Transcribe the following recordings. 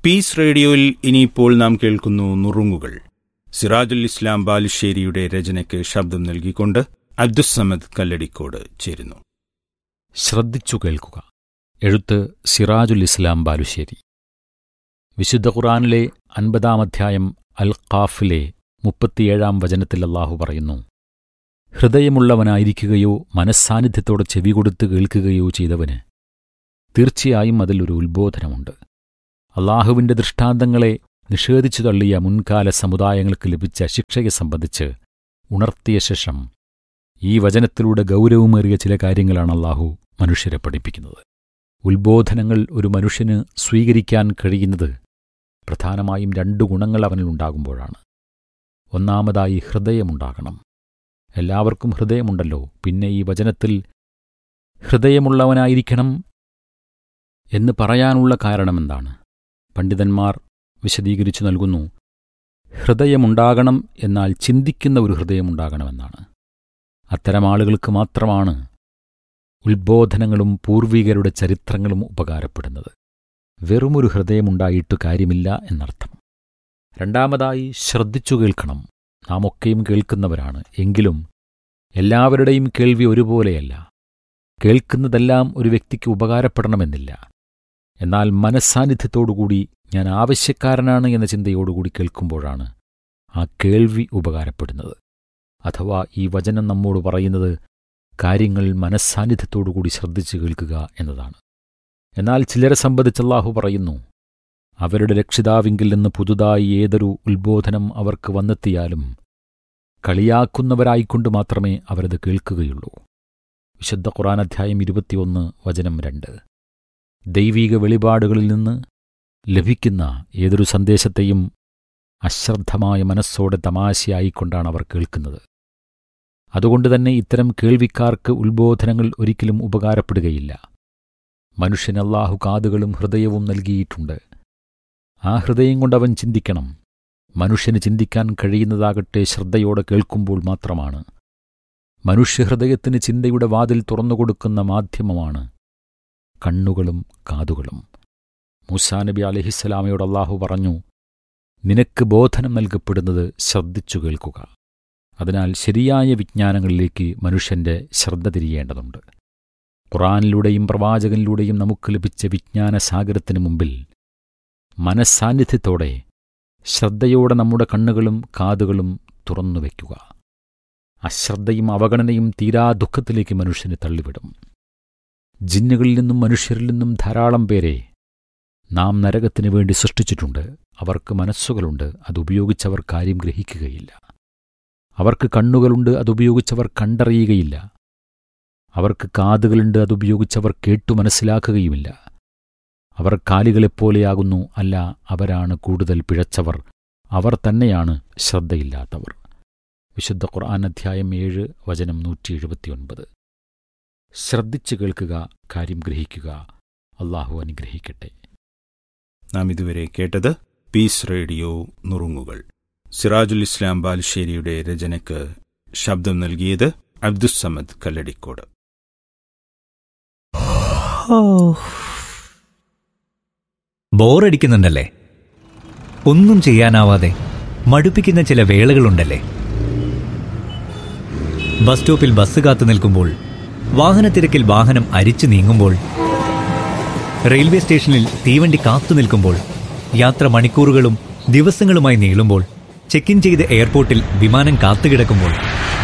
Piece റേഡിയോയിൽ ഇനിയിപ്പോൾ നാം കേൾക്കുന്നു നുറുങ്ങുകൾ സിറാജുൽ ഇസ്ലാം ബാലുശ്ശേരിയുടെ രചനയ്ക്ക് ശബ്ദം നൽകിക്കൊണ്ട് അബ്ദുസമദ് കല്ലടിക്കോട് ചേരുന്നു ശ്രദ്ധിച്ചു കേൾക്കുക എഴുത്ത് സിറാജുൽ ഇസ്ലാം ബാലുശ്ശേരി വിശുദ്ധ ഖുറാനിലെ അൻപതാം അധ്യായം അൽ ഖാഫിലെ മുപ്പത്തിയേഴാം വചനത്തിൽ അല്ലാഹു പറയുന്നു ഹൃദയമുള്ളവനായിരിക്കുകയോ മനസ്സാന്നിധ്യത്തോടെ ചെവി കൊടുത്ത് കേൾക്കുകയോ ചെയ്തവന് തീർച്ചയായും അതിലൊരു ഉത്ബോധനമുണ്ട് അള്ളാഹുവിന്റെ ദൃഷ്ടാന്തങ്ങളെ നിഷേധിച്ചു തള്ളിയ മുൻകാല സമുദായങ്ങൾക്ക് ലഭിച്ച ശിക്ഷയെ സംബന്ധിച്ച് ഉണർത്തിയ ശേഷം ഈ വചനത്തിലൂടെ ഗൗരവമേറിയ ചില കാര്യങ്ങളാണ് അള്ളാഹു മനുഷ്യരെ പഠിപ്പിക്കുന്നത് ഉത്ബോധനങ്ങൾ ഒരു മനുഷ്യന് സ്വീകരിക്കാൻ കഴിയുന്നത് പ്രധാനമായും രണ്ടു ഗുണങ്ങൾ അവനിലുണ്ടാകുമ്പോഴാണ് ഒന്നാമതായി ഹൃദയമുണ്ടാകണം എല്ലാവർക്കും ഹൃദയമുണ്ടല്ലോ പിന്നെ ഈ വചനത്തിൽ ഹൃദയമുള്ളവനായിരിക്കണം എന്ന് പറയാനുള്ള കാരണമെന്താണ് പണ്ഡിതന്മാർ വിശദീകരിച്ചു നൽകുന്നു ഹൃദയമുണ്ടാകണം എന്നാൽ ചിന്തിക്കുന്ന ഒരു ഹൃദയമുണ്ടാകണമെന്നാണ് അത്തരം ആളുകൾക്ക് മാത്രമാണ് ഉത്ബോധനങ്ങളും പൂർവികരുടെ ചരിത്രങ്ങളും ഉപകാരപ്പെടുന്നത് വെറുമൊരു ഹൃദയമുണ്ടായിട്ട് കാര്യമില്ല എന്നർത്ഥം രണ്ടാമതായി ശ്രദ്ധിച്ചു കേൾക്കണം നാം ഒക്കെയും കേൾക്കുന്നവരാണ് എങ്കിലും എല്ലാവരുടെയും കേൾവി ഒരുപോലെയല്ല കേൾക്കുന്നതെല്ലാം ഒരു വ്യക്തിക്ക് ഉപകാരപ്പെടണമെന്നില്ല എന്നാൽ മനസ്സാന്നിധ്യത്തോടുകൂടി ഞാൻ ആവശ്യക്കാരനാണ് എന്ന ചിന്തയോടുകൂടി കേൾക്കുമ്പോഴാണ് ആ കേൾവി ഉപകാരപ്പെടുന്നത് അഥവാ ഈ വചനം നമ്മോട് പറയുന്നത് കാര്യങ്ങൾ മനസ്സാന്നിധ്യത്തോടുകൂടി ശ്രദ്ധിച്ചു കേൾക്കുക എന്നതാണ് എന്നാൽ ചിലരെ സംബന്ധിച്ച് അല്ലാഹു പറയുന്നു അവരുടെ രക്ഷിതാവിങ്കിൽ നിന്ന് പുതുതായി ഏതൊരു ഉത്ബോധനം അവർക്ക് വന്നെത്തിയാലും കളിയാക്കുന്നവരായിക്കൊണ്ട് മാത്രമേ അവരത് കേൾക്കുകയുള്ളൂ വിശുദ്ധ ഖുറാൻ അധ്യായം ഇരുപത്തിയൊന്ന് വചനം രണ്ട് ദൈവീക വെളിപാടുകളിൽ നിന്ന് ലഭിക്കുന്ന ഏതൊരു സന്ദേശത്തെയും അശ്രദ്ധമായ മനസ്സോടെ തമാശയായിക്കൊണ്ടാണ് അവർ കേൾക്കുന്നത് അതുകൊണ്ടുതന്നെ ഇത്തരം കേൾവിക്കാർക്ക് ഉത്ബോധനങ്ങൾ ഒരിക്കലും ഉപകാരപ്പെടുകയില്ല മനുഷ്യന് അല്ലാഹു കാതുകളും ഹൃദയവും നൽകിയിട്ടുണ്ട് ആ ഹൃദയം കൊണ്ടവൻ ചിന്തിക്കണം മനുഷ്യന് ചിന്തിക്കാൻ കഴിയുന്നതാകട്ടെ ശ്രദ്ധയോടെ കേൾക്കുമ്പോൾ മാത്രമാണ് മനുഷ്യഹൃദയത്തിന് ചിന്തയുടെ വാതിൽ തുറന്നുകൊടുക്കുന്ന മാധ്യമമാണ് കണ്ണുകളും കാതുകളും മൂസാ നബി അലഹിസ്സലാമയോട് അള്ളാഹു പറഞ്ഞു നിനക്ക് ബോധനം നൽകപ്പെടുന്നത് ശ്രദ്ധിച്ചു കേൾക്കുക അതിനാൽ ശരിയായ വിജ്ഞാനങ്ങളിലേക്ക് മനുഷ്യന്റെ ശ്രദ്ധ തിരിയേണ്ടതുണ്ട് ഖുറാനിലൂടെയും പ്രവാചകനിലൂടെയും നമുക്ക് ലഭിച്ച വിജ്ഞാനസാഗരത്തിന് മുമ്പിൽ മനസ്സാന്നിധ്യത്തോടെ ശ്രദ്ധയോടെ നമ്മുടെ കണ്ണുകളും കാതുകളും തുറന്നുവെക്കുക അശ്രദ്ധയും അവഗണനയും തീരാ ദുഃഖത്തിലേക്ക് മനുഷ്യനെ തള്ളിവിടും ജിന്നുകളിൽ നിന്നും മനുഷ്യരിൽ നിന്നും ധാരാളം പേരെ നാം നരകത്തിനു വേണ്ടി സൃഷ്ടിച്ചിട്ടുണ്ട് അവർക്ക് മനസ്സുകളുണ്ട് അതുപയോഗിച്ചവർ കാര്യം ഗ്രഹിക്കുകയില്ല അവർക്ക് കണ്ണുകളുണ്ട് അതുപയോഗിച്ചവർ കണ്ടറിയുകയില്ല അവർക്ക് കാതുകളുണ്ട് അതുപയോഗിച്ചവർ കേട്ടു മനസ്സിലാക്കുകയുമില്ല അവർ കാലികളെപ്പോലെയാകുന്നു അല്ല അവരാണ് കൂടുതൽ പിഴച്ചവർ അവർ തന്നെയാണ് ശ്രദ്ധയില്ലാത്തവർ വിശുദ്ധ ഖുർആൻ അധ്യായം ഏഴ് വചനം നൂറ്റി എഴുപത്തിയൊൻപത് ശ്രദ്ധിച്ചു കേൾക്കുക കാര്യം ഗ്രഹിക്കുക അള്ളാഹു അനുഗ്രഹിക്കട്ടെ നാം ഇതുവരെ കേട്ടത് പീസ് റേഡിയോ നുറുങ്ങുകൾ സിറാജുൽ ഇസ്ലാം ബാലുശ്ശേരിയുടെ രചനയ്ക്ക് ശബ്ദം നൽകിയത് അബ്ദുസമദ് കല്ലടിക്കോട് ബോറടിക്കുന്നുണ്ടല്ലേ ഒന്നും ചെയ്യാനാവാതെ മടുപ്പിക്കുന്ന ചില വേളകളുണ്ടല്ലേ ബസ് സ്റ്റോപ്പിൽ ബസ് കാത്തു നിൽക്കുമ്പോൾ വാഹനത്തിരക്കിൽ വാഹനം അരിച്ചു നീങ്ങുമ്പോൾ റെയിൽവേ സ്റ്റേഷനിൽ തീവണ്ടി കാത്തു നിൽക്കുമ്പോൾ യാത്ര മണിക്കൂറുകളും ദിവസങ്ങളുമായി നീളുമ്പോൾ ചെക്ക് ഇൻ ചെയ്ത് എയർപോർട്ടിൽ വിമാനം കാത്തുകിടക്കുമ്പോൾ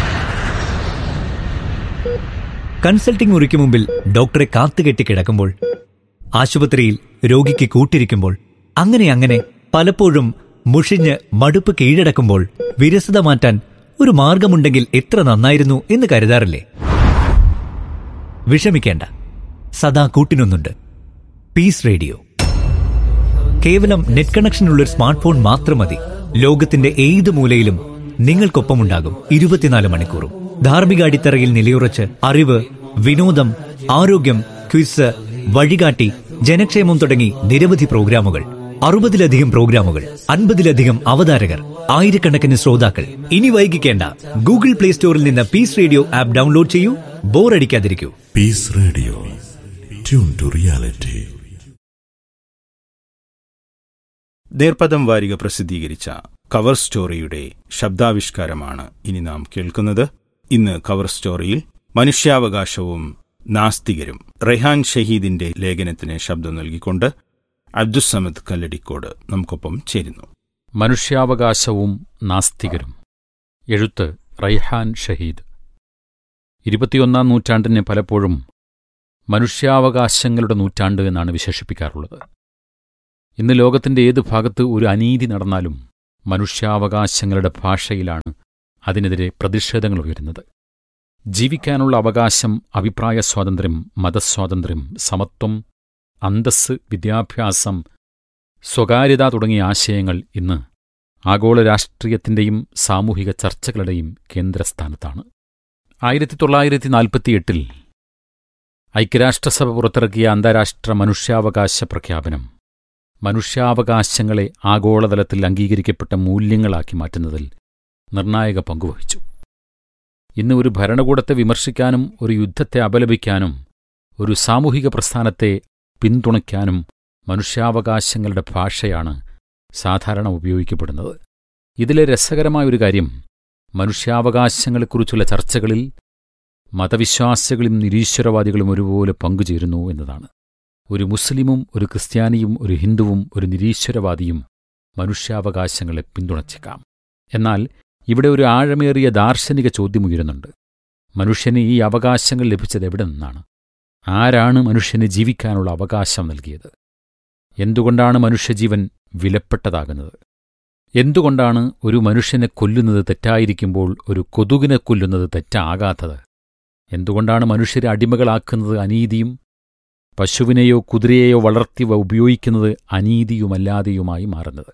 കൺസൾട്ടിംഗ് മുറിക്ക് മുമ്പിൽ ഡോക്ടറെ കാത്തുകെട്ടി കിടക്കുമ്പോൾ ആശുപത്രിയിൽ രോഗിക്ക് കൂട്ടിരിക്കുമ്പോൾ അങ്ങനെ അങ്ങനെ പലപ്പോഴും മുഷിഞ്ഞ് മടുപ്പ് കീഴടക്കുമ്പോൾ വിരസത മാറ്റാൻ ഒരു മാർഗമുണ്ടെങ്കിൽ എത്ര നന്നായിരുന്നു എന്ന് കരുതാറില്ലേ വിഷമിക്കേണ്ട സദാ കൂട്ടിനൊന്നുണ്ട് പീസ് റേഡിയോ കേവലം നെറ്റ് കണക്ഷനുള്ള ഒരു സ്മാർട്ട് ഫോൺ മാത്രം മതി ലോകത്തിന്റെ ഏത് മൂലയിലും നിങ്ങൾക്കൊപ്പമുണ്ടാകും ഇരുപത്തിനാല് മണിക്കൂറും ധാർമ്മിക അടിത്തറയിൽ നിലയുറച്ച് അറിവ് വിനോദം ആരോഗ്യം ക്വിസ് വഴികാട്ടി ജനക്ഷേമം തുടങ്ങി നിരവധി പ്രോഗ്രാമുകൾ അറുപതിലധികം പ്രോഗ്രാമുകൾ അൻപതിലധികം അവതാരകർ ആയിരക്കണക്കിന് ശ്രോതാക്കൾ ഇനി വൈകിക്കേണ്ട ഗൂഗിൾ പ്ലേ സ്റ്റോറിൽ നിന്ന് പീസ് റേഡിയോ ആപ്പ് ഡൗൺലോഡ് ചെയ്യൂ ബോറടിക്കാതിരിക്കൂ Peace Radio. Tune to reality. നേർപ്പദം വാരിക പ്രസിദ്ധീകരിച്ച കവർ സ്റ്റോറിയുടെ ശബ്ദാവിഷ്കാരമാണ് ഇനി നാം കേൾക്കുന്നത് ഇന്ന് കവർ സ്റ്റോറിയിൽ മനുഷ്യാവകാശവും നാസ്തികരും റെഹാൻ ഷഹീദിന്റെ ലേഖനത്തിന് ശബ്ദം നൽകിക്കൊണ്ട് അബ്ദുസമദ് കല്ലടിക്കോട് നമുക്കൊപ്പം ചേരുന്നു മനുഷ്യാവകാശവും നാസ്തികരും എഴുത്ത് റൈഹാൻ ഷഹീദ് ഇരുപത്തിയൊന്നാം നൂറ്റാണ്ടിനെ പലപ്പോഴും മനുഷ്യാവകാശങ്ങളുടെ നൂറ്റാണ്ട് എന്നാണ് വിശേഷിപ്പിക്കാറുള്ളത് ഇന്ന് ലോകത്തിന്റെ ഏത് ഭാഗത്ത് ഒരു അനീതി നടന്നാലും മനുഷ്യാവകാശങ്ങളുടെ ഭാഷയിലാണ് അതിനെതിരെ പ്രതിഷേധങ്ങൾ ഉയരുന്നത് ജീവിക്കാനുള്ള അവകാശം അഭിപ്രായ സ്വാതന്ത്ര്യം മതസ്വാതന്ത്ര്യം സമത്വം അന്തസ്സ് വിദ്യാഭ്യാസം സ്വകാര്യത തുടങ്ങിയ ആശയങ്ങൾ ഇന്ന് ആഗോള രാഷ്ട്രീയത്തിന്റെയും സാമൂഹിക ചർച്ചകളുടെയും കേന്ദ്രസ്ഥാനത്താണ് ആയിരത്തി തൊള്ളായിരത്തി നാൽപ്പത്തിയെട്ടിൽ ഐക്യരാഷ്ട്രസഭ പുറത്തിറക്കിയ അന്താരാഷ്ട്ര മനുഷ്യാവകാശ പ്രഖ്യാപനം മനുഷ്യാവകാശങ്ങളെ ആഗോളതലത്തിൽ അംഗീകരിക്കപ്പെട്ട മൂല്യങ്ങളാക്കി മാറ്റുന്നതിൽ നിർണായക പങ്കുവഹിച്ചു ഇന്ന് ഒരു ഭരണകൂടത്തെ വിമർശിക്കാനും ഒരു യുദ്ധത്തെ അപലപിക്കാനും ഒരു സാമൂഹിക പ്രസ്ഥാനത്തെ പിന്തുണയ്ക്കാനും മനുഷ്യാവകാശങ്ങളുടെ ഭാഷയാണ് സാധാരണ ഉപയോഗിക്കപ്പെടുന്നത് ഇതിലെ രസകരമായ ഒരു കാര്യം മനുഷ്യാവകാശങ്ങളെക്കുറിച്ചുള്ള ചർച്ചകളിൽ മതവിശ്വാസികളും നിരീശ്വരവാദികളും ഒരുപോലെ പങ്കുചേരുന്നു എന്നതാണ് ഒരു മുസ്ലിമും ഒരു ക്രിസ്ത്യാനിയും ഒരു ഹിന്ദുവും ഒരു നിരീശ്വരവാദിയും മനുഷ്യാവകാശങ്ങളെ പിന്തുണച്ചേക്കാം എന്നാൽ ഇവിടെ ഒരു ആഴമേറിയ ദാർശനിക ചോദ്യമുയരുന്നുണ്ട് മനുഷ്യന് ഈ അവകാശങ്ങൾ ലഭിച്ചത് എവിടെ നിന്നാണ് ആരാണ് മനുഷ്യന് ജീവിക്കാനുള്ള അവകാശം നൽകിയത് എന്തുകൊണ്ടാണ് മനുഷ്യജീവൻ വിലപ്പെട്ടതാകുന്നത് എന്തുകൊണ്ടാണ് ഒരു മനുഷ്യനെ കൊല്ലുന്നത് തെറ്റായിരിക്കുമ്പോൾ ഒരു കൊതുകിനെ കൊല്ലുന്നത് തെറ്റാകാത്തത് എന്തുകൊണ്ടാണ് മനുഷ്യരെ അടിമകളാക്കുന്നത് അനീതിയും പശുവിനെയോ കുതിരയെയോ വളർത്തി ഉപയോഗിക്കുന്നത് അനീതിയുമല്ലാതെയുമായി മാറുന്നത്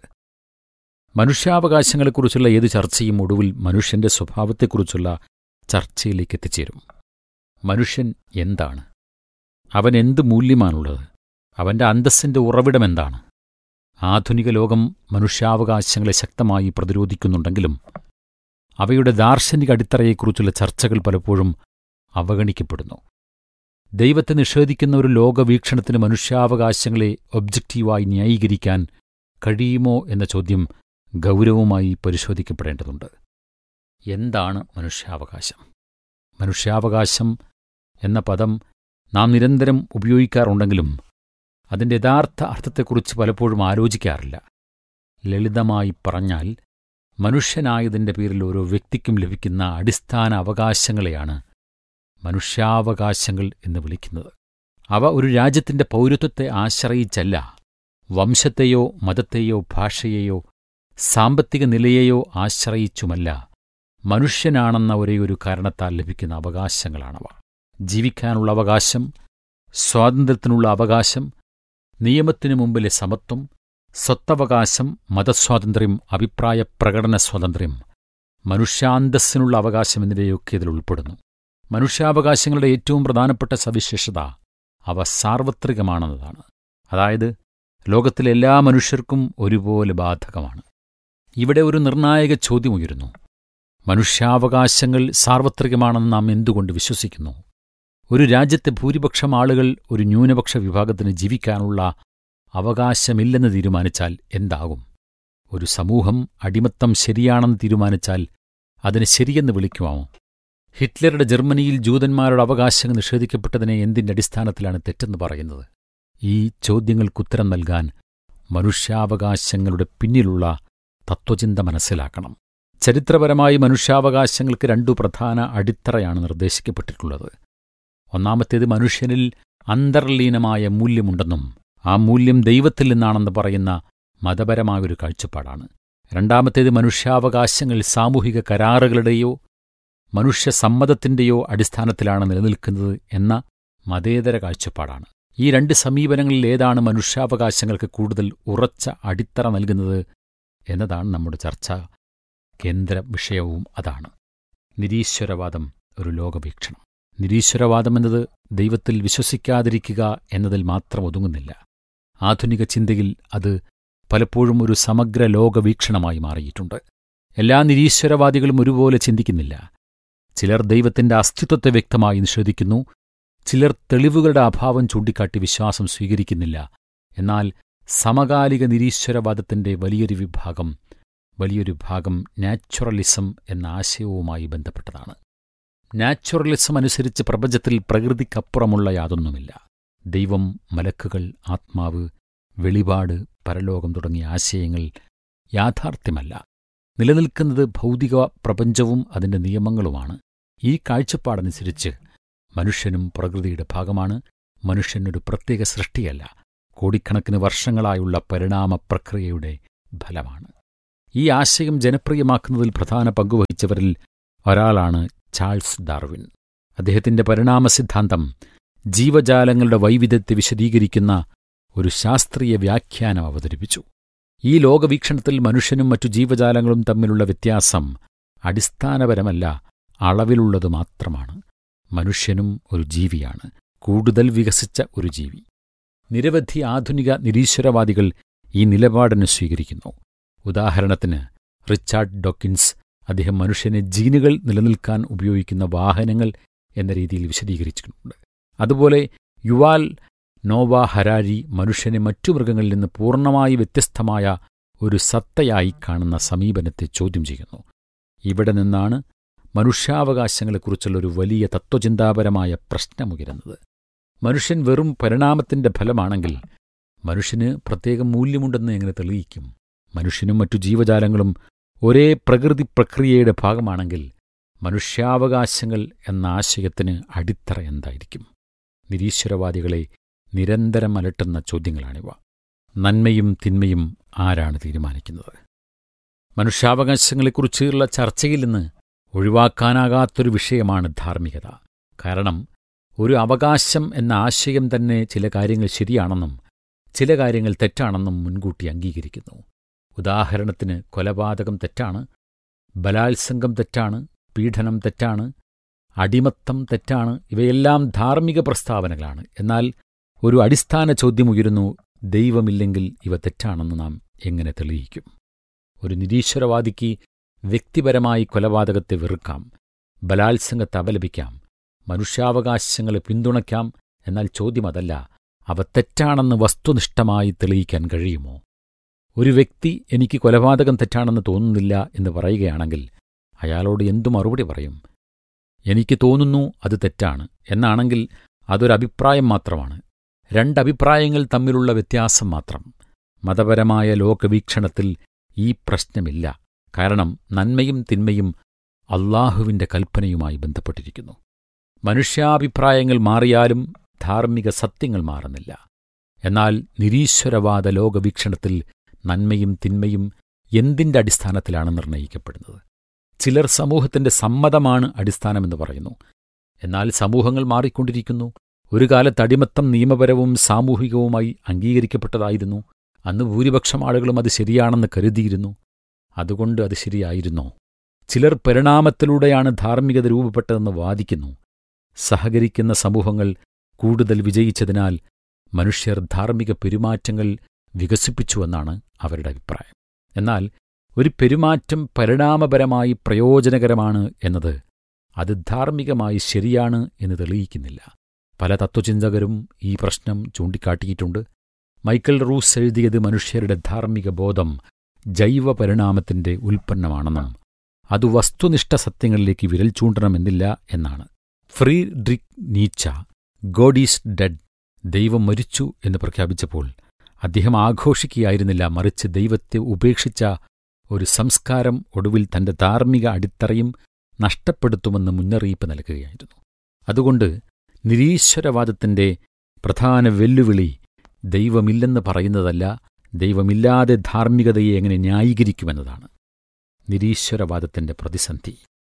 മനുഷ്യാവകാശങ്ങളെക്കുറിച്ചുള്ള ഏത് ചർച്ചയും ഒടുവിൽ മനുഷ്യന്റെ സ്വഭാവത്തെക്കുറിച്ചുള്ള ചർച്ചയിലേക്ക് എത്തിച്ചേരും മനുഷ്യൻ എന്താണ് അവൻ എന്ത് മൂല്യമാണുള്ളത് അവന്റെ അന്തസ്സിന്റെ ഉറവിടമെന്താണ് ആധുനിക ലോകം മനുഷ്യാവകാശങ്ങളെ ശക്തമായി പ്രതിരോധിക്കുന്നുണ്ടെങ്കിലും അവയുടെ ദാർശനിക അടിത്തറയെക്കുറിച്ചുള്ള ചർച്ചകൾ പലപ്പോഴും അവഗണിക്കപ്പെടുന്നു ദൈവത്തെ നിഷേധിക്കുന്ന ഒരു ലോകവീക്ഷണത്തിന് മനുഷ്യാവകാശങ്ങളെ ഒബ്ജക്റ്റീവായി ന്യായീകരിക്കാൻ കഴിയുമോ എന്ന ചോദ്യം ഗൗരവമായി പരിശോധിക്കപ്പെടേണ്ടതുണ്ട് എന്താണ് മനുഷ്യാവകാശം മനുഷ്യാവകാശം എന്ന പദം നാം നിരന്തരം ഉപയോഗിക്കാറുണ്ടെങ്കിലും അതിൻ്റെ യഥാർത്ഥ അർത്ഥത്തെക്കുറിച്ച് പലപ്പോഴും ആലോചിക്കാറില്ല ലളിതമായി പറഞ്ഞാൽ മനുഷ്യനായതിൻ്റെ പേരിൽ ഓരോ വ്യക്തിക്കും ലഭിക്കുന്ന അടിസ്ഥാന അവകാശങ്ങളെയാണ് മനുഷ്യാവകാശങ്ങൾ എന്ന് വിളിക്കുന്നത് അവ ഒരു രാജ്യത്തിന്റെ പൗരത്വത്തെ ആശ്രയിച്ചല്ല വംശത്തെയോ മതത്തെയോ ഭാഷയെയോ സാമ്പത്തിക നിലയെയോ ആശ്രയിച്ചുമല്ല മനുഷ്യനാണെന്ന ഒരേയൊരു കാരണത്താൽ ലഭിക്കുന്ന അവകാശങ്ങളാണവ ജീവിക്കാനുള്ള അവകാശം സ്വാതന്ത്ര്യത്തിനുള്ള അവകാശം നിയമത്തിനു മുമ്പിലെ സമത്വം സ്വത്തവകാശം മതസ്വാതന്ത്ര്യം അഭിപ്രായ പ്രകടന സ്വാതന്ത്ര്യം മനുഷ്യാന്തസ്സിനുള്ള അവകാശം എന്നിവയൊക്കെ ഇതിൽ ഉൾപ്പെടുന്നു മനുഷ്യാവകാശങ്ങളുടെ ഏറ്റവും പ്രധാനപ്പെട്ട സവിശേഷത അവ സാർവത്രികമാണെന്നതാണ് അതായത് ലോകത്തിലെ എല്ലാ മനുഷ്യർക്കും ഒരുപോലെ ബാധകമാണ് ഇവിടെ ഒരു നിർണായക ചോദ്യമുയരുന്നു മനുഷ്യാവകാശങ്ങൾ സാർവത്രികമാണെന്ന് നാം എന്തുകൊണ്ട് വിശ്വസിക്കുന്നു ഒരു രാജ്യത്തെ ഭൂരിപക്ഷം ആളുകൾ ഒരു ന്യൂനപക്ഷ വിഭാഗത്തിന് ജീവിക്കാനുള്ള അവകാശമില്ലെന്ന് തീരുമാനിച്ചാൽ എന്താകും ഒരു സമൂഹം അടിമത്തം ശരിയാണെന്ന് തീരുമാനിച്ചാൽ അതിന് ശരിയെന്ന് വിളിക്കുമോ ഹിറ്റ്ലറുടെ ജർമ്മനിയിൽ ജൂതന്മാരുടെ അവകാശങ്ങൾ നിഷേധിക്കപ്പെട്ടതിനെ എന്തിന്റെ അടിസ്ഥാനത്തിലാണ് തെറ്റെന്ന് പറയുന്നത് ഈ ചോദ്യങ്ങൾക്കുത്തരം നൽകാൻ മനുഷ്യാവകാശങ്ങളുടെ പിന്നിലുള്ള തത്വചിന്ത മനസ്സിലാക്കണം ചരിത്രപരമായി മനുഷ്യാവകാശങ്ങൾക്ക് രണ്ടു പ്രധാന അടിത്തറയാണ് നിർദ്ദേശിക്കപ്പെട്ടിട്ടുള്ളത് ഒന്നാമത്തേത് മനുഷ്യനിൽ അന്തർലീനമായ മൂല്യമുണ്ടെന്നും ആ മൂല്യം ദൈവത്തിൽ നിന്നാണെന്ന് പറയുന്ന മതപരമായൊരു കാഴ്ചപ്പാടാണ് രണ്ടാമത്തേത് മനുഷ്യാവകാശങ്ങൾ സാമൂഹിക കരാറുകളുടെയോ മനുഷ്യസമ്മതത്തിന്റെയോ അടിസ്ഥാനത്തിലാണ് നിലനിൽക്കുന്നത് എന്ന മതേതര കാഴ്ചപ്പാടാണ് ഈ രണ്ട് സമീപനങ്ങളിൽ ഏതാണ് മനുഷ്യാവകാശങ്ങൾക്ക് കൂടുതൽ ഉറച്ച അടിത്തറ നൽകുന്നത് എന്നതാണ് നമ്മുടെ ചർച്ച കേന്ദ്ര വിഷയവും അതാണ് നിരീശ്വരവാദം ഒരു ലോകവീക്ഷണം നിരീശ്വരവാദം എന്നത് ദൈവത്തിൽ വിശ്വസിക്കാതിരിക്കുക എന്നതിൽ മാത്രം ഒതുങ്ങുന്നില്ല ആധുനിക ചിന്തയിൽ അത് പലപ്പോഴും ഒരു സമഗ്ര ലോകവീക്ഷണമായി മാറിയിട്ടുണ്ട് എല്ലാ നിരീശ്വരവാദികളും ഒരുപോലെ ചിന്തിക്കുന്നില്ല ചിലർ ദൈവത്തിന്റെ അസ്തിത്വത്തെ വ്യക്തമായി നിഷേധിക്കുന്നു ചിലർ തെളിവുകളുടെ അഭാവം ചൂണ്ടിക്കാട്ടി വിശ്വാസം സ്വീകരിക്കുന്നില്ല എന്നാൽ സമകാലിക നിരീശ്വരവാദത്തിന്റെ വലിയൊരു വിഭാഗം വലിയൊരു ഭാഗം നാച്ചുറലിസം എന്ന ആശയവുമായി ബന്ധപ്പെട്ടതാണ് നാച്ചുറലിസം അനുസരിച്ച് പ്രപഞ്ചത്തിൽ പ്രകൃതിക്കപ്പുറമുള്ള യാതൊന്നുമില്ല ദൈവം മലക്കുകൾ ആത്മാവ് വെളിപാട് പരലോകം തുടങ്ങിയ ആശയങ്ങൾ യാഥാർത്ഥ്യമല്ല നിലനിൽക്കുന്നത് ഭൗതിക പ്രപഞ്ചവും അതിന്റെ നിയമങ്ങളുമാണ് ഈ കാഴ്ചപ്പാടനുസരിച്ച് മനുഷ്യനും പ്രകൃതിയുടെ ഭാഗമാണ് മനുഷ്യനൊരു പ്രത്യേക സൃഷ്ടിയല്ല കോടിക്കണക്കിന് വർഷങ്ങളായുള്ള പരിണാമ പ്രക്രിയയുടെ ഫലമാണ് ഈ ആശയം ജനപ്രിയമാക്കുന്നതിൽ പ്രധാന പങ്കുവഹിച്ചവരിൽ ഒരാളാണ് ചാൾസ് ഡാർവിൻ അദ്ദേഹത്തിന്റെ പരിണാമ സിദ്ധാന്തം ജീവജാലങ്ങളുടെ വൈവിധ്യത്തെ വിശദീകരിക്കുന്ന ഒരു ശാസ്ത്രീയ വ്യാഖ്യാനം അവതരിപ്പിച്ചു ഈ ലോകവീക്ഷണത്തിൽ മനുഷ്യനും മറ്റു ജീവജാലങ്ങളും തമ്മിലുള്ള വ്യത്യാസം അടിസ്ഥാനപരമല്ല അളവിലുള്ളത് മാത്രമാണ് മനുഷ്യനും ഒരു ജീവിയാണ് കൂടുതൽ വികസിച്ച ഒരു ജീവി നിരവധി ആധുനിക നിരീശ്വരവാദികൾ ഈ നിലപാടിന് സ്വീകരിക്കുന്നു ഉദാഹരണത്തിന് റിച്ചാർഡ് ഡോക്കിൻസ് അദ്ദേഹം മനുഷ്യനെ ജീനുകൾ നിലനിൽക്കാൻ ഉപയോഗിക്കുന്ന വാഹനങ്ങൾ എന്ന രീതിയിൽ വിശദീകരിച്ചിട്ടുണ്ട് അതുപോലെ യുവാൽ നോവ ഹരാരി മനുഷ്യനെ മറ്റു മൃഗങ്ങളിൽ നിന്ന് പൂർണ്ണമായി വ്യത്യസ്തമായ ഒരു സത്തയായി കാണുന്ന സമീപനത്തെ ചോദ്യം ചെയ്യുന്നു ഇവിടെ നിന്നാണ് മനുഷ്യാവകാശങ്ങളെക്കുറിച്ചുള്ള ഒരു വലിയ തത്വചിന്താപരമായ പ്രശ്നമുയരുന്നത് മനുഷ്യൻ വെറും പരിണാമത്തിന്റെ ഫലമാണെങ്കിൽ മനുഷ്യന് പ്രത്യേക മൂല്യമുണ്ടെന്ന് എങ്ങനെ തെളിയിക്കും മനുഷ്യനും മറ്റു ജീവജാലങ്ങളും ഒരേ പ്രകൃതി പ്രക്രിയയുടെ ഭാഗമാണെങ്കിൽ മനുഷ്യാവകാശങ്ങൾ എന്ന ആശയത്തിന് അടിത്തറ എന്തായിരിക്കും നിരീശ്വരവാദികളെ നിരന്തരം അലട്ടുന്ന ചോദ്യങ്ങളാണിവ നന്മയും തിന്മയും ആരാണ് തീരുമാനിക്കുന്നത് മനുഷ്യാവകാശങ്ങളെക്കുറിച്ചുള്ള ചർച്ചയിൽ നിന്ന് ഒഴിവാക്കാനാകാത്തൊരു വിഷയമാണ് ധാർമ്മികത കാരണം ഒരു അവകാശം എന്ന ആശയം തന്നെ ചില കാര്യങ്ങൾ ശരിയാണെന്നും ചില കാര്യങ്ങൾ തെറ്റാണെന്നും മുൻകൂട്ടി അംഗീകരിക്കുന്നു ഉദാഹരണത്തിന് കൊലപാതകം തെറ്റാണ് ബലാത്സംഗം തെറ്റാണ് പീഡനം തെറ്റാണ് അടിമത്തം തെറ്റാണ് ഇവയെല്ലാം ധാർമ്മിക പ്രസ്താവനകളാണ് എന്നാൽ ഒരു അടിസ്ഥാന ചോദ്യം ഉയരുന്നു ദൈവമില്ലെങ്കിൽ ഇവ തെറ്റാണെന്ന് നാം എങ്ങനെ തെളിയിക്കും ഒരു നിരീശ്വരവാദിക്ക് വ്യക്തിപരമായി കൊലപാതകത്തെ വെറുക്കാം ബലാത്സംഗത്തെ അപലപിക്കാം മനുഷ്യാവകാശങ്ങളെ പിന്തുണയ്ക്കാം എന്നാൽ ചോദ്യം അതല്ല അവ തെറ്റാണെന്ന് വസ്തുനിഷ്ഠമായി തെളിയിക്കാൻ കഴിയുമോ ഒരു വ്യക്തി എനിക്ക് കൊലപാതകം തെറ്റാണെന്ന് തോന്നുന്നില്ല എന്ന് പറയുകയാണെങ്കിൽ അയാളോട് എന്തു മറുപടി പറയും എനിക്ക് തോന്നുന്നു അത് തെറ്റാണ് എന്നാണെങ്കിൽ അതൊരഭിപ്രായം മാത്രമാണ് രണ്ടഭിപ്രായങ്ങൾ തമ്മിലുള്ള വ്യത്യാസം മാത്രം മതപരമായ ലോകവീക്ഷണത്തിൽ ഈ പ്രശ്നമില്ല കാരണം നന്മയും തിന്മയും അള്ളാഹുവിന്റെ കൽപ്പനയുമായി ബന്ധപ്പെട്ടിരിക്കുന്നു മനുഷ്യാഭിപ്രായങ്ങൾ മാറിയാലും ധാർമ്മിക സത്യങ്ങൾ മാറുന്നില്ല എന്നാൽ നിരീശ്വരവാദ ലോകവീക്ഷണത്തിൽ നന്മയും തിന്മയും എന്തിന്റെ അടിസ്ഥാനത്തിലാണ് നിർണയിക്കപ്പെടുന്നത് ചിലർ സമൂഹത്തിന്റെ സമ്മതമാണ് അടിസ്ഥാനമെന്ന് പറയുന്നു എന്നാൽ സമൂഹങ്ങൾ മാറിക്കൊണ്ടിരിക്കുന്നു ഒരു കാലത്ത് അടിമത്തം നിയമപരവും സാമൂഹികവുമായി അംഗീകരിക്കപ്പെട്ടതായിരുന്നു അന്ന് ഭൂരിപക്ഷം ആളുകളും അത് ശരിയാണെന്ന് കരുതിയിരുന്നു അതുകൊണ്ട് അത് ശരിയായിരുന്നോ ചിലർ പരിണാമത്തിലൂടെയാണ് ധാർമ്മികത രൂപപ്പെട്ടതെന്ന് വാദിക്കുന്നു സഹകരിക്കുന്ന സമൂഹങ്ങൾ കൂടുതൽ വിജയിച്ചതിനാൽ മനുഷ്യർ ധാർമ്മിക പെരുമാറ്റങ്ങൾ വികസിപ്പിച്ചുവെന്നാണ് അവരുടെ അഭിപ്രായം എന്നാൽ ഒരു പെരുമാറ്റം പരിണാമപരമായി പ്രയോജനകരമാണ് എന്നത് അത് ധാർമ്മികമായി ശരിയാണ് എന്ന് തെളിയിക്കുന്നില്ല പല തത്വചിന്തകരും ഈ പ്രശ്നം ചൂണ്ടിക്കാട്ടിയിട്ടുണ്ട് മൈക്കൽ റൂസ് എഴുതിയത് മനുഷ്യരുടെ ധാർമ്മിക ബോധം ജൈവ പരിണാമത്തിന്റെ ഉൽപ്പന്നമാണെന്നും അത് വസ്തുനിഷ്ഠ സത്യങ്ങളിലേക്ക് വിരൽ ചൂണ്ടണമെന്നില്ല എന്നാണ് ഫ്രീഡ്രിക് നീച്ച ഗോഡീസ് ഡെഡ് ദൈവം മരിച്ചു എന്ന് പ്രഖ്യാപിച്ചപ്പോൾ അദ്ദേഹം ആഘോഷിക്കുകയായിരുന്നില്ല മറിച്ച് ദൈവത്തെ ഉപേക്ഷിച്ച ഒരു സംസ്കാരം ഒടുവിൽ തന്റെ ധാർമ്മിക അടിത്തറയും നഷ്ടപ്പെടുത്തുമെന്ന് മുന്നറിയിപ്പ് നൽകുകയായിരുന്നു അതുകൊണ്ട് നിരീശ്വരവാദത്തിന്റെ പ്രധാന വെല്ലുവിളി ദൈവമില്ലെന്ന് പറയുന്നതല്ല ദൈവമില്ലാതെ ധാർമ്മികതയെ എങ്ങനെ ന്യായീകരിക്കുമെന്നതാണ് നിരീശ്വരവാദത്തിന്റെ പ്രതിസന്ധി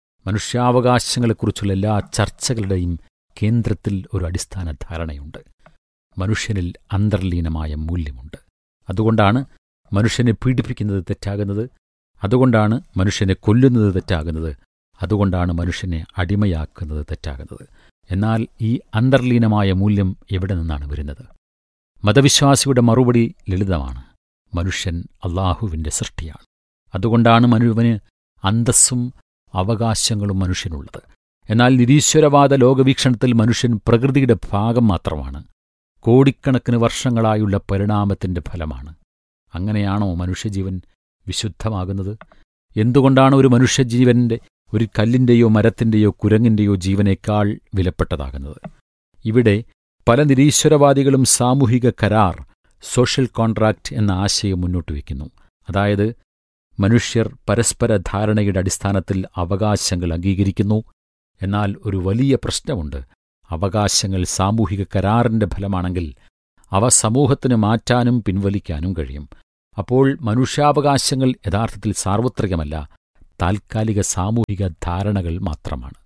മനുഷ്യാവകാശങ്ങളെക്കുറിച്ചുള്ള എല്ലാ ചർച്ചകളുടെയും കേന്ദ്രത്തിൽ ഒരു അടിസ്ഥാന ധാരണയുണ്ട് മനുഷ്യനിൽ അന്തർലീനമായ മൂല്യമുണ്ട് അതുകൊണ്ടാണ് മനുഷ്യനെ പീഡിപ്പിക്കുന്നത് തെറ്റാകുന്നത് അതുകൊണ്ടാണ് മനുഷ്യനെ കൊല്ലുന്നത് തെറ്റാകുന്നത് അതുകൊണ്ടാണ് മനുഷ്യനെ അടിമയാക്കുന്നത് തെറ്റാകുന്നത് എന്നാൽ ഈ അന്തർലീനമായ മൂല്യം എവിടെ നിന്നാണ് വരുന്നത് മതവിശ്വാസിയുടെ മറുപടി ലളിതമാണ് മനുഷ്യൻ അള്ളാഹുവിന്റെ സൃഷ്ടിയാണ് അതുകൊണ്ടാണ് മനുവന് അന്തസ്സും അവകാശങ്ങളും മനുഷ്യനുള്ളത് എന്നാൽ നിരീശ്വരവാദ ലോകവീക്ഷണത്തിൽ മനുഷ്യൻ പ്രകൃതിയുടെ ഭാഗം മാത്രമാണ് കോടിക്കണക്കിന് വർഷങ്ങളായുള്ള പരിണാമത്തിന്റെ ഫലമാണ് അങ്ങനെയാണോ മനുഷ്യജീവൻ വിശുദ്ധമാകുന്നത് എന്തുകൊണ്ടാണ് ഒരു മനുഷ്യജീവന്റെ ഒരു കല്ലിന്റെയോ മരത്തിന്റെയോ കുരങ്ങിന്റെയോ ജീവനേക്കാൾ വിലപ്പെട്ടതാകുന്നത് ഇവിടെ പല നിരീശ്വരവാദികളും സാമൂഹിക കരാർ സോഷ്യൽ കോൺട്രാക്റ്റ് എന്ന ആശയം മുന്നോട്ട് വയ്ക്കുന്നു അതായത് മനുഷ്യർ പരസ്പര ധാരണയുടെ അടിസ്ഥാനത്തിൽ അവകാശങ്ങൾ അംഗീകരിക്കുന്നു എന്നാൽ ഒരു വലിയ പ്രശ്നമുണ്ട് അവകാശങ്ങൾ സാമൂഹിക കരാറിന്റെ ഫലമാണെങ്കിൽ അവ സമൂഹത്തിന് മാറ്റാനും പിൻവലിക്കാനും കഴിയും അപ്പോൾ മനുഷ്യാവകാശങ്ങൾ യഥാർത്ഥത്തിൽ സാർവത്രികമല്ല താൽക്കാലിക സാമൂഹിക ധാരണകൾ മാത്രമാണ്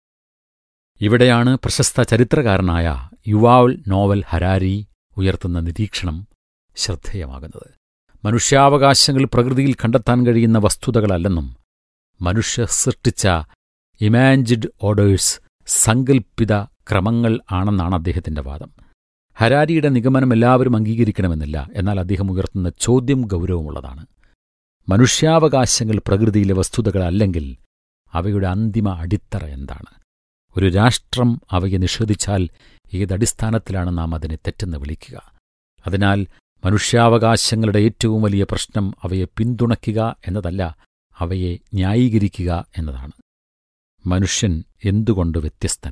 ഇവിടെയാണ് പ്രശസ്ത ചരിത്രകാരനായ യുവാൾ നോവൽ ഹരാരി ഉയർത്തുന്ന നിരീക്ഷണം ശ്രദ്ധേയമാകുന്നത് മനുഷ്യാവകാശങ്ങൾ പ്രകൃതിയിൽ കണ്ടെത്താൻ കഴിയുന്ന വസ്തുതകളല്ലെന്നും മനുഷ്യർ സൃഷ്ടിച്ച ഇമാൻജിഡ് ഓർഡേഴ്സ് സങ്കൽപ്പിത ക്രമങ്ങൾ ആണെന്നാണ് അദ്ദേഹത്തിന്റെ വാദം ഹരാരിയുടെ നിഗമനം എല്ലാവരും അംഗീകരിക്കണമെന്നില്ല എന്നാൽ അദ്ദേഹം ഉയർത്തുന്ന ചോദ്യം ഗൗരവമുള്ളതാണ് മനുഷ്യാവകാശങ്ങൾ പ്രകൃതിയിലെ വസ്തുതകളല്ലെങ്കിൽ അവയുടെ അന്തിമ അടിത്തറ എന്താണ് ഒരു രാഷ്ട്രം അവയെ നിഷേധിച്ചാൽ ഏതടിസ്ഥാനത്തിലാണ് നാം അതിനെ തെറ്റെന്ന് വിളിക്കുക അതിനാൽ മനുഷ്യാവകാശങ്ങളുടെ ഏറ്റവും വലിയ പ്രശ്നം അവയെ പിന്തുണയ്ക്കുക എന്നതല്ല അവയെ ന്യായീകരിക്കുക എന്നതാണ് മനുഷ്യൻ എന്തുകൊണ്ട് വ്യത്യസ്തൻ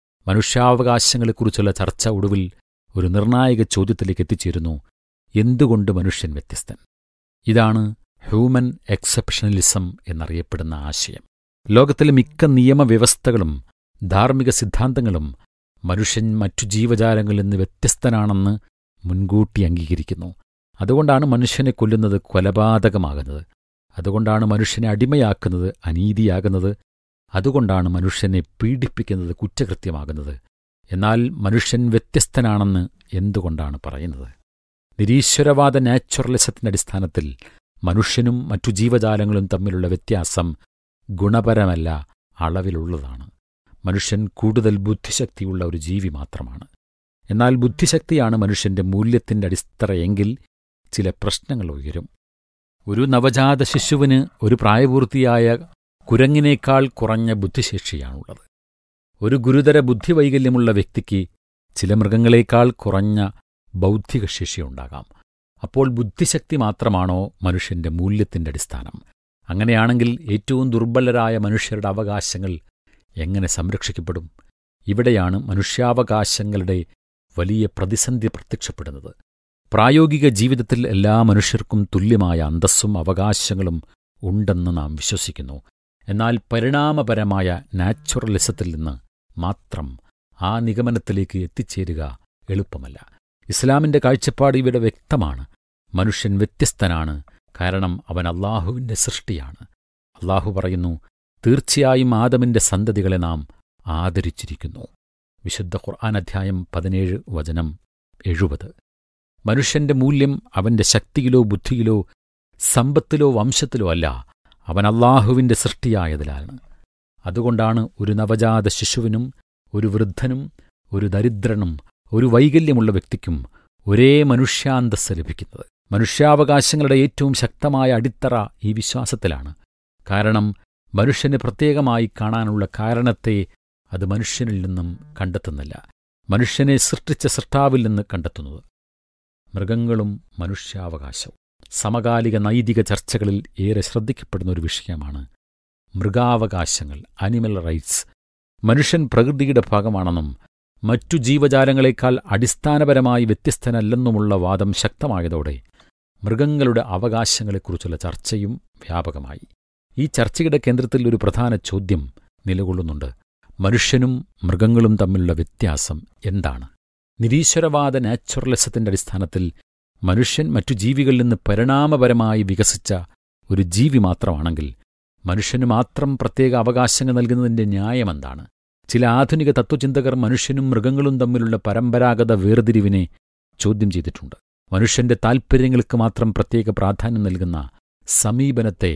മനുഷ്യാവകാശങ്ങളെക്കുറിച്ചുള്ള ചർച്ച ഒടുവിൽ ഒരു നിർണായക ചോദ്യത്തിലേക്ക് എത്തിച്ചേരുന്നു എന്തുകൊണ്ട് മനുഷ്യൻ വ്യത്യസ്തൻ ഇതാണ് ഹ്യൂമൻ എക്സെപ്ഷണലിസം എന്നറിയപ്പെടുന്ന ആശയം ലോകത്തിലെ മിക്ക നിയമവ്യവസ്ഥകളും ധാർമ്മിക സിദ്ധാന്തങ്ങളും മനുഷ്യൻ മറ്റു ജീവജാലങ്ങളിൽ നിന്ന് വ്യത്യസ്തനാണെന്ന് മുൻകൂട്ടി അംഗീകരിക്കുന്നു അതുകൊണ്ടാണ് മനുഷ്യനെ കൊല്ലുന്നത് കൊലപാതകമാകുന്നത് അതുകൊണ്ടാണ് മനുഷ്യനെ അടിമയാക്കുന്നത് അനീതിയാകുന്നത് അതുകൊണ്ടാണ് മനുഷ്യനെ പീഡിപ്പിക്കുന്നത് കുറ്റകൃത്യമാകുന്നത് എന്നാൽ മനുഷ്യൻ വ്യത്യസ്തനാണെന്ന് എന്തുകൊണ്ടാണ് പറയുന്നത് നിരീശ്വരവാദ നാച്ചുറലിസത്തിന്റെ അടിസ്ഥാനത്തിൽ മനുഷ്യനും മറ്റു ജീവജാലങ്ങളും തമ്മിലുള്ള വ്യത്യാസം ഗുണപരമല്ല അളവിലുള്ളതാണ് മനുഷ്യൻ കൂടുതൽ ബുദ്ധിശക്തിയുള്ള ഒരു ജീവി മാത്രമാണ് എന്നാൽ ബുദ്ധിശക്തിയാണ് മനുഷ്യന്റെ മൂല്യത്തിന്റെ അടിത്തറയെങ്കിൽ ചില പ്രശ്നങ്ങൾ ഉയരും ഒരു നവജാത ശിശുവിന് ഒരു പ്രായപൂർത്തിയായ കുരങ്ങിനേക്കാൾ കുറഞ്ഞ ബുദ്ധിശേഷിയാണുള്ളത് ഒരു ഗുരുതര ബുദ്ധിവൈകല്യമുള്ള വ്യക്തിക്ക് ചില മൃഗങ്ങളേക്കാൾ കുറഞ്ഞ ബൗദ്ധിക ശേഷിയുണ്ടാകാം അപ്പോൾ ബുദ്ധിശക്തി മാത്രമാണോ മനുഷ്യന്റെ മൂല്യത്തിന്റെ അടിസ്ഥാനം അങ്ങനെയാണെങ്കിൽ ഏറ്റവും ദുർബലരായ മനുഷ്യരുടെ അവകാശങ്ങൾ എങ്ങനെ സംരക്ഷിക്കപ്പെടും ഇവിടെയാണ് മനുഷ്യാവകാശങ്ങളുടെ വലിയ പ്രതിസന്ധി പ്രത്യക്ഷപ്പെടുന്നത് പ്രായോഗിക ജീവിതത്തിൽ എല്ലാ മനുഷ്യർക്കും തുല്യമായ അന്തസ്സും അവകാശങ്ങളും ഉണ്ടെന്ന് നാം വിശ്വസിക്കുന്നു എന്നാൽ പരിണാമപരമായ നാച്ചുറലിസത്തിൽ നിന്ന് മാത്രം ആ നിഗമനത്തിലേക്ക് എത്തിച്ചേരുക എളുപ്പമല്ല ഇസ്ലാമിന്റെ കാഴ്ചപ്പാട് ഇവിടെ വ്യക്തമാണ് മനുഷ്യൻ വ്യത്യസ്തനാണ് കാരണം അവൻ അള്ളാഹുവിന്റെ സൃഷ്ടിയാണ് അള്ളാഹു പറയുന്നു തീർച്ചയായും ആദമിന്റെ സന്തതികളെ നാം ആദരിച്ചിരിക്കുന്നു വിശുദ്ധ ഖുർആൻ അധ്യായം പതിനേഴ് വചനം എഴുപത് മനുഷ്യന്റെ മൂല്യം അവന്റെ ശക്തിയിലോ ബുദ്ധിയിലോ സമ്പത്തിലോ വംശത്തിലോ അല്ല അവൻ അള്ളാഹുവിന്റെ സൃഷ്ടിയായതിലാണ് അതുകൊണ്ടാണ് ഒരു നവജാത ശിശുവിനും ഒരു വൃദ്ധനും ഒരു ദരിദ്രനും ഒരു വൈകല്യമുള്ള വ്യക്തിക്കും ഒരേ മനുഷ്യാന്തസ് ലഭിക്കുന്നത് മനുഷ്യാവകാശങ്ങളുടെ ഏറ്റവും ശക്തമായ അടിത്തറ ഈ വിശ്വാസത്തിലാണ് കാരണം മനുഷ്യനെ പ്രത്യേകമായി കാണാനുള്ള കാരണത്തെ അത് മനുഷ്യനിൽ നിന്നും കണ്ടെത്തുന്നില്ല മനുഷ്യനെ സൃഷ്ടിച്ച സൃഷ്ടാവിൽ നിന്ന് കണ്ടെത്തുന്നത് മൃഗങ്ങളും മനുഷ്യാവകാശവും സമകാലിക നൈതിക ചർച്ചകളിൽ ഏറെ ശ്രദ്ധിക്കപ്പെടുന്ന ഒരു വിഷയമാണ് മൃഗാവകാശങ്ങൾ അനിമൽ റൈറ്റ്സ് മനുഷ്യൻ പ്രകൃതിയുടെ ഭാഗമാണെന്നും മറ്റു ജീവജാലങ്ങളെക്കാൾ അടിസ്ഥാനപരമായി വ്യത്യസ്തനല്ലെന്നുമുള്ള വാദം ശക്തമായതോടെ മൃഗങ്ങളുടെ അവകാശങ്ങളെക്കുറിച്ചുള്ള ചർച്ചയും വ്യാപകമായി ഈ ചർച്ചയുടെ കേന്ദ്രത്തിൽ ഒരു പ്രധാന ചോദ്യം നിലകൊള്ളുന്നുണ്ട് മനുഷ്യനും മൃഗങ്ങളും തമ്മിലുള്ള വ്യത്യാസം എന്താണ് നിരീശ്വരവാദ നാച്ചുറലിസത്തിന്റെ അടിസ്ഥാനത്തിൽ മനുഷ്യൻ മറ്റു ജീവികളിൽ നിന്ന് പരിണാമപരമായി വികസിച്ച ഒരു ജീവി മാത്രമാണെങ്കിൽ മനുഷ്യന് മാത്രം പ്രത്യേക അവകാശങ്ങൾ നൽകുന്നതിന്റെ ന്യായമെന്താണ് ചില ആധുനിക തത്വചിന്തകർ മനുഷ്യനും മൃഗങ്ങളും തമ്മിലുള്ള പരമ്പരാഗത വേർതിരിവിനെ ചോദ്യം ചെയ്തിട്ടുണ്ട് മനുഷ്യന്റെ താൽപ്പര്യങ്ങൾക്ക് മാത്രം പ്രത്യേക പ്രാധാന്യം നൽകുന്ന സമീപനത്തെ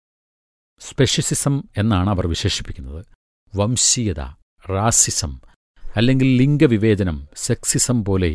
സ്പെഷ്യസിസം എന്നാണ് അവർ വിശേഷിപ്പിക്കുന്നത് വംശീയത റാസിസം അല്ലെങ്കിൽ ലിംഗവിവേചനം സെക്സിസം പോലെ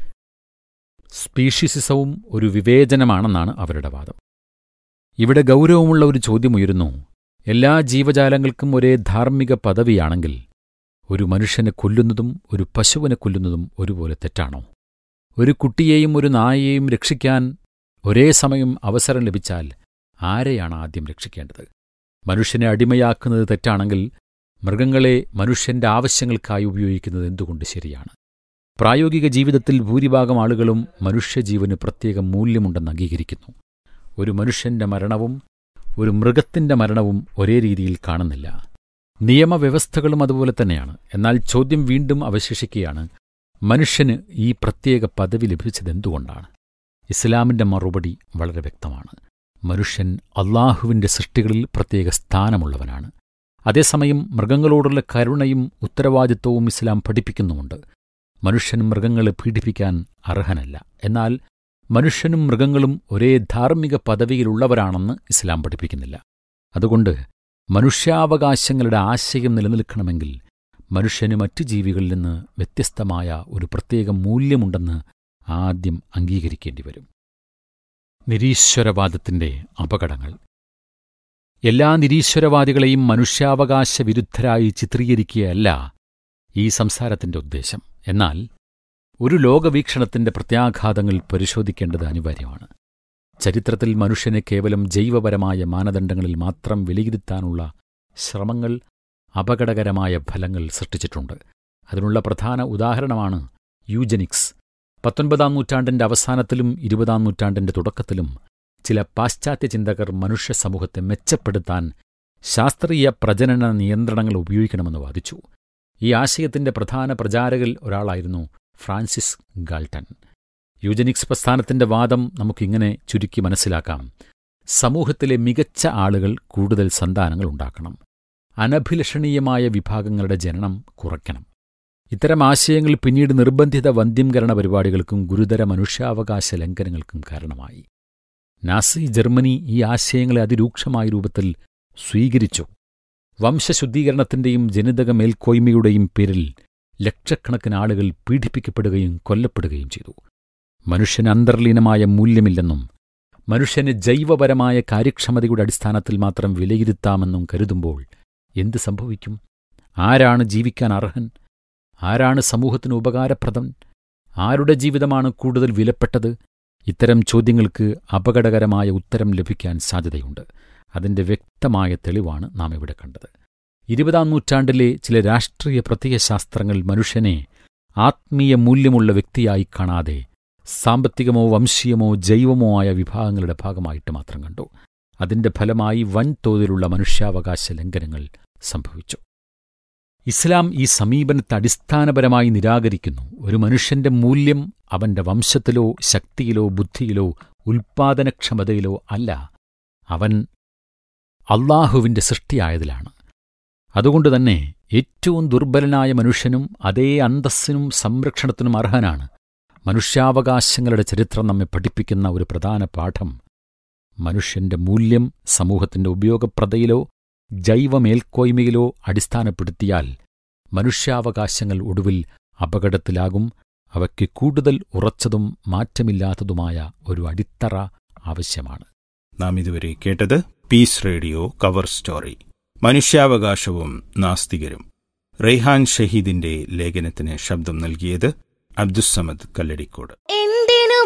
സ്പീഷിസിസവും ഒരു വിവേചനമാണെന്നാണ് അവരുടെ വാദം ഇവിടെ ഗൗരവമുള്ള ഒരു ചോദ്യമുയരുന്നു എല്ലാ ജീവജാലങ്ങൾക്കും ഒരേ ധാർമ്മിക പദവിയാണെങ്കിൽ ഒരു മനുഷ്യനെ കൊല്ലുന്നതും ഒരു പശുവിനെ കൊല്ലുന്നതും ഒരുപോലെ തെറ്റാണോ ഒരു കുട്ടിയെയും ഒരു നായയെയും രക്ഷിക്കാൻ ഒരേ സമയം അവസരം ലഭിച്ചാൽ ആരെയാണ് ആദ്യം രക്ഷിക്കേണ്ടത് മനുഷ്യനെ അടിമയാക്കുന്നത് തെറ്റാണെങ്കിൽ മൃഗങ്ങളെ മനുഷ്യന്റെ ആവശ്യങ്ങൾക്കായി ഉപയോഗിക്കുന്നത് എന്തുകൊണ്ട് ശരിയാണ് പ്രായോഗിക ജീവിതത്തിൽ ഭൂരിഭാഗം ആളുകളും മനുഷ്യജീവന് പ്രത്യേക മൂല്യമുണ്ടെന്ന് അംഗീകരിക്കുന്നു ഒരു മനുഷ്യന്റെ മരണവും ഒരു മൃഗത്തിന്റെ മരണവും ഒരേ രീതിയിൽ കാണുന്നില്ല നിയമവ്യവസ്ഥകളും അതുപോലെ തന്നെയാണ് എന്നാൽ ചോദ്യം വീണ്ടും അവശേഷിക്കുകയാണ് മനുഷ്യന് ഈ പ്രത്യേക പദവി ലഭിച്ചതെന്തുകൊണ്ടാണ് ഇസ്ലാമിന്റെ മറുപടി വളരെ വ്യക്തമാണ് മനുഷ്യൻ അള്ളാഹുവിന്റെ സൃഷ്ടികളിൽ പ്രത്യേക സ്ഥാനമുള്ളവനാണ് അതേസമയം മൃഗങ്ങളോടുള്ള കരുണയും ഉത്തരവാദിത്വവും ഇസ്ലാം പഠിപ്പിക്കുന്നുമുണ്ട് മനുഷ്യൻ മൃഗങ്ങളെ പീഡിപ്പിക്കാൻ അർഹനല്ല എന്നാൽ മനുഷ്യനും മൃഗങ്ങളും ഒരേ ധാർമ്മിക പദവിയിലുള്ളവരാണെന്ന് ഇസ്ലാം പഠിപ്പിക്കുന്നില്ല അതുകൊണ്ട് മനുഷ്യാവകാശങ്ങളുടെ ആശയം നിലനിൽക്കണമെങ്കിൽ മനുഷ്യന് മറ്റു ജീവികളിൽ നിന്ന് വ്യത്യസ്തമായ ഒരു പ്രത്യേക മൂല്യമുണ്ടെന്ന് ആദ്യം അംഗീകരിക്കേണ്ടി വരും നിരീശ്വരവാദത്തിന്റെ അപകടങ്ങൾ എല്ലാ നിരീശ്വരവാദികളെയും മനുഷ്യാവകാശ വിരുദ്ധരായി ചിത്രീകരിക്കുകയല്ല ഈ സംസാരത്തിന്റെ ഉദ്ദേശം എന്നാൽ ഒരു ലോകവീക്ഷണത്തിന്റെ പ്രത്യാഘാതങ്ങൾ പരിശോധിക്കേണ്ടത് അനിവാര്യമാണ് ചരിത്രത്തിൽ മനുഷ്യനെ കേവലം ജൈവപരമായ മാനദണ്ഡങ്ങളിൽ മാത്രം വിലയിരുത്താനുള്ള ശ്രമങ്ങൾ അപകടകരമായ ഫലങ്ങൾ സൃഷ്ടിച്ചിട്ടുണ്ട് അതിനുള്ള പ്രധാന ഉദാഹരണമാണ് യൂജനിക്സ് പത്തൊൻപതാം നൂറ്റാണ്ടിന്റെ അവസാനത്തിലും ഇരുപതാം നൂറ്റാണ്ടിന്റെ തുടക്കത്തിലും ചില പാശ്ചാത്യ ചിന്തകർ മനുഷ്യ സമൂഹത്തെ മെച്ചപ്പെടുത്താൻ ശാസ്ത്രീയ പ്രജനന നിയന്ത്രണങ്ങൾ ഉപയോഗിക്കണമെന്ന് വാദിച്ചു ഈ ആശയത്തിന്റെ പ്രധാന പ്രചാരകരിൽ ഒരാളായിരുന്നു ഫ്രാൻസിസ് ഗാൾട്ടൺ യൂജനിക്സ് പ്രസ്ഥാനത്തിന്റെ വാദം നമുക്കിങ്ങനെ ചുരുക്കി മനസ്സിലാക്കാം സമൂഹത്തിലെ മികച്ച ആളുകൾ കൂടുതൽ സന്താനങ്ങൾ ഉണ്ടാക്കണം അനഭിലഷണീയമായ വിഭാഗങ്ങളുടെ ജനനം കുറയ്ക്കണം ഇത്തരം ആശയങ്ങൾ പിന്നീട് നിർബന്ധിത വന്ധ്യംകരണ പരിപാടികൾക്കും ഗുരുതര മനുഷ്യാവകാശ ലംഘനങ്ങൾക്കും കാരണമായി നാസി ജർമ്മനി ഈ ആശയങ്ങളെ അതിരൂക്ഷമായ രൂപത്തിൽ സ്വീകരിച്ചു വംശശുദ്ധീകരണത്തിന്റെയും ജനിതക മേൽക്കോയ്മയുടെയും പേരിൽ ലക്ഷക്കണക്കിന് ആളുകൾ പീഡിപ്പിക്കപ്പെടുകയും കൊല്ലപ്പെടുകയും ചെയ്തു മനുഷ്യന് അന്തർലീനമായ മൂല്യമില്ലെന്നും മനുഷ്യന് ജൈവപരമായ കാര്യക്ഷമതയുടെ അടിസ്ഥാനത്തിൽ മാത്രം വിലയിരുത്താമെന്നും കരുതുമ്പോൾ എന്ത് സംഭവിക്കും ആരാണ് ജീവിക്കാൻ അർഹൻ ആരാണ് സമൂഹത്തിന് ഉപകാരപ്രദം ആരുടെ ജീവിതമാണ് കൂടുതൽ വിലപ്പെട്ടത് ഇത്തരം ചോദ്യങ്ങൾക്ക് അപകടകരമായ ഉത്തരം ലഭിക്കാൻ സാധ്യതയുണ്ട് അതിന്റെ വ്യക്തമായ തെളിവാണ് നാം ഇവിടെ കണ്ടത് ഇരുപതാം നൂറ്റാണ്ടിലെ ചില രാഷ്ട്രീയ പ്രത്യയശാസ്ത്രങ്ങൾ മനുഷ്യനെ ആത്മീയ മൂല്യമുള്ള വ്യക്തിയായി കാണാതെ സാമ്പത്തികമോ വംശീയമോ ജൈവമോ ആയ വിഭാഗങ്ങളുടെ ഭാഗമായിട്ട് മാത്രം കണ്ടു അതിന്റെ ഫലമായി വൻതോതിലുള്ള മനുഷ്യാവകാശ ലംഘനങ്ങൾ സംഭവിച്ചു ഇസ്ലാം ഈ സമീപനത്തെ അടിസ്ഥാനപരമായി നിരാകരിക്കുന്നു ഒരു മനുഷ്യന്റെ മൂല്യം അവന്റെ വംശത്തിലോ ശക്തിയിലോ ബുദ്ധിയിലോ ഉൽപ്പാദനക്ഷമതയിലോ അല്ല അവൻ അള്ളാഹുവിന്റെ സൃഷ്ടിയായതിലാണ് അതുകൊണ്ടുതന്നെ ഏറ്റവും ദുർബലനായ മനുഷ്യനും അതേ അന്തസ്സിനും സംരക്ഷണത്തിനും അർഹനാണ് മനുഷ്യാവകാശങ്ങളുടെ ചരിത്രം നമ്മെ പഠിപ്പിക്കുന്ന ഒരു പ്രധാന പാഠം മനുഷ്യന്റെ മൂല്യം സമൂഹത്തിന്റെ ഉപയോഗപ്രദയിലോ ജൈവമേൽക്കോയ്മയിലോ അടിസ്ഥാനപ്പെടുത്തിയാൽ മനുഷ്യാവകാശങ്ങൾ ഒടുവിൽ അപകടത്തിലാകും അവയ്ക്ക് കൂടുതൽ ഉറച്ചതും മാറ്റമില്ലാത്തതുമായ ഒരു അടിത്തറ ആവശ്യമാണ് നാം ഇതുവരെ കേട്ടത് പീസ് റേഡിയോ കവർ സ്റ്റോറി മനുഷ്യാവകാശവും നാസ്തികരും റെയ്ഹാൻ ഷഹീദിന്റെ ലേഖനത്തിന് ശബ്ദം നൽകിയത് അബ്ദുസമദ് കല്ലടിക്കോട്